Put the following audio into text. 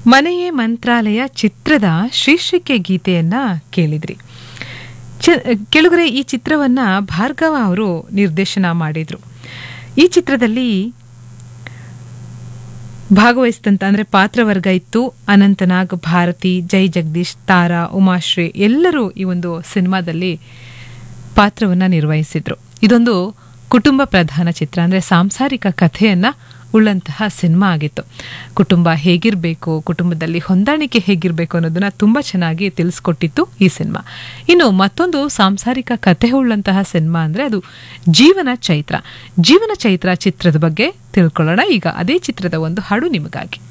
ಮನೆಯೇ ಮಂತ್ರಾಲಯ ಚಿತ್ರದ ಶೀರ್ಷಿಕೆ ಗೀತೆಯನ್ನ ಕೇಳಿದ್ರಿ ಚ ಕೆಳಗರೆ ಈ ಚಿತ್ರವನ್ನ ಭಾರ್ಗವ ಅವರು ನಿರ್ದೇಶನ ಮಾಡಿದ್ರು ಈ ಚಿತ್ರದಲ್ಲಿ ಭಾಗವಹಿಸಿದಂತ ಅಂದ್ರೆ ಪಾತ್ರವರ್ಗ ಇತ್ತು ಅನಂತನಾಗ್ ಭಾರತಿ ಜೈ ಜಗದೀಶ್ ತಾರಾ ಉಮಾಶ್ರೀ ಎಲ್ಲರೂ ಈ ಒಂದು ಸಿನಿಮಾದಲ್ಲಿ ಪಾತ್ರವನ್ನ ನಿರ್ವಹಿಸಿದ್ರು ಇದೊಂದು ಕುಟುಂಬ ಪ್ರಧಾನ ಚಿತ್ರ ಅಂದ್ರೆ ಸಾಂಸಾರಿಕ ಕಥೆಯನ್ನ ಉಳ್ಳಂತಹ ಸಿನಿಮಾ ಆಗಿತ್ತು ಕುಟುಂಬ ಹೇಗಿರಬೇಕು ಕುಟುಂಬದಲ್ಲಿ ಹೊಂದಾಣಿಕೆ ಹೇಗಿರಬೇಕು ಅನ್ನೋದನ್ನ ತುಂಬಾ ಚೆನ್ನಾಗಿ ತಿಳಿಸ್ಕೊಟ್ಟಿತ್ತು ಈ ಸಿನಿಮಾ ಇನ್ನು ಮತ್ತೊಂದು ಸಾಂಸಾರಿಕ ಕಥೆ ಉಳ್ಳಂತಹ ಸಿನಿಮಾ ಅಂದ್ರೆ ಅದು ಜೀವನ ಚೈತ್ರ ಜೀವನ ಚೈತ್ರ ಚಿತ್ರದ ಬಗ್ಗೆ ತಿಳ್ಕೊಳ್ಳೋಣ ಈಗ ಅದೇ ಚಿತ್ರದ ಒಂದು ಹಾಡು ನಿಮಗಾಗಿ